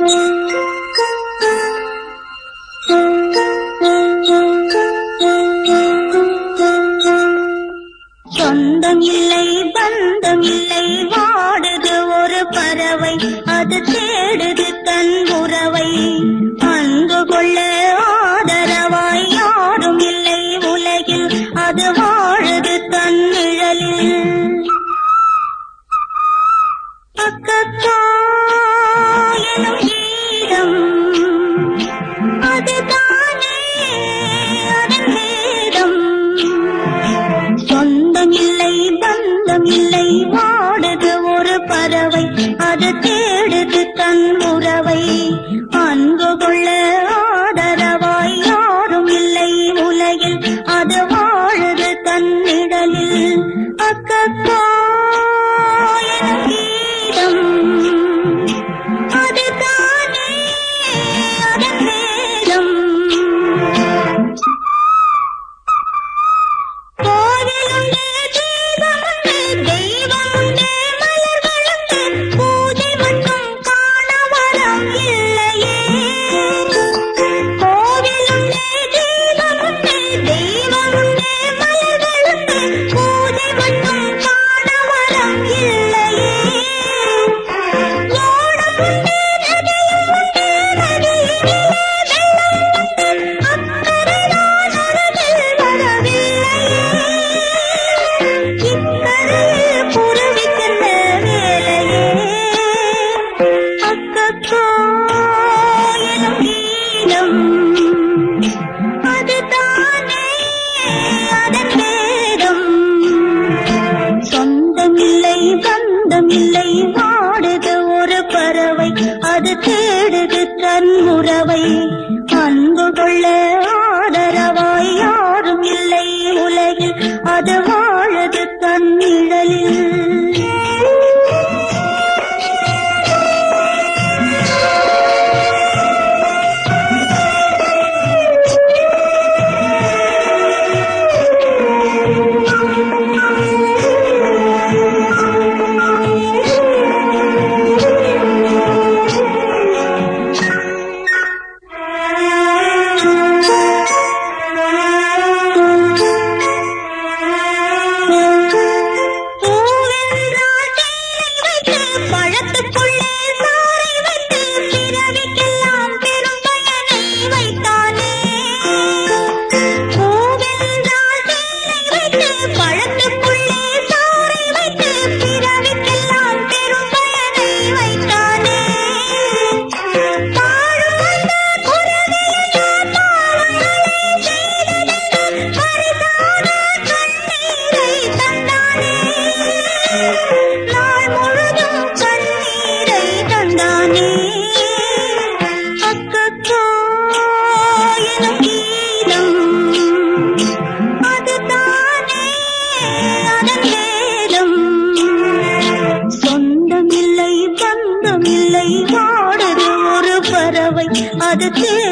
சொந்தம் இல்லை பந்தம் இல்லை வாடுது ஒரு பறவை அது தேடுது தன் உறவை அன்பு கொள்ள ஆதரவாய் யாரும் இல்லை உலகில் அது வாழுது தன் நிழலில் அக்கக்கா எனும் கீதம் அதுதானே அதன் வேதம் சொந்தம் இல்லை பந்தம் இல்லை வாடுது ஒரு பறவை அது தேடுது தன் உறவை அன்பு கொள்ள ஆதரவாய் யாரும் இல்லை உலகில் அது வாழுது தன் நிழலில் அக்கக்கா எனும் கீதம் அதுதானே அதன் வேதம் கோவிலுண்டு தீபமுண்டு தெய்வமுண்டு மலர்களுண்டு பூஜை மட்டும் காண வரம் இல்லையே கோவிலுண்டு தீபமுண்டு தெய்வமுண்டு மலர்களுண்டு பூஜை மட்டும் காண வரம் இல்லையே ஓடமுண்டு நதியுமுண்டு நதியிலே வெள்ளமுண்டு அக்கறை நான் அருகில் வரவில்லையே இக்கரையில் குருவி சென்ற வேளையே அக்கக்கோ எனும் கீதம் அதுதானே அதன் வேதம் சொந்தமில்லை பந்தமில்லை வாடுது ஒரு பறவை அது தேடுது தன் உறவை அன்பு கொள்ள ஆதரவாய் யாரும் இல்லை உலகில் அது வாழுது தன் நிழலில் பூவென்றால் தேனை வைத்து பழத்துக்குள்ளே சாறை வைத்து பிறவிக்கெல்லாம் பெரும் பயனை வைத்தானே பூவென்றால் தேனை வைத்து பழத்துக்குள்ளே சாறை வைத்து பிறவிக்கெல்லாம் பெரும் பயனை வைத்தானே பாழும் வந்த குருவியையோ பாவங்களை செய்ததென்று பரிசான கண்ணீரை தந்தானே நாள் முழுதும் கண்ணீரை தந்தானே அக்கக்கோ எனும் கீதம் அதுதானே அதன் வேதம் சொந்தமில்லை பந்தமில்லை வாடுது ஒரு பறவை அது தே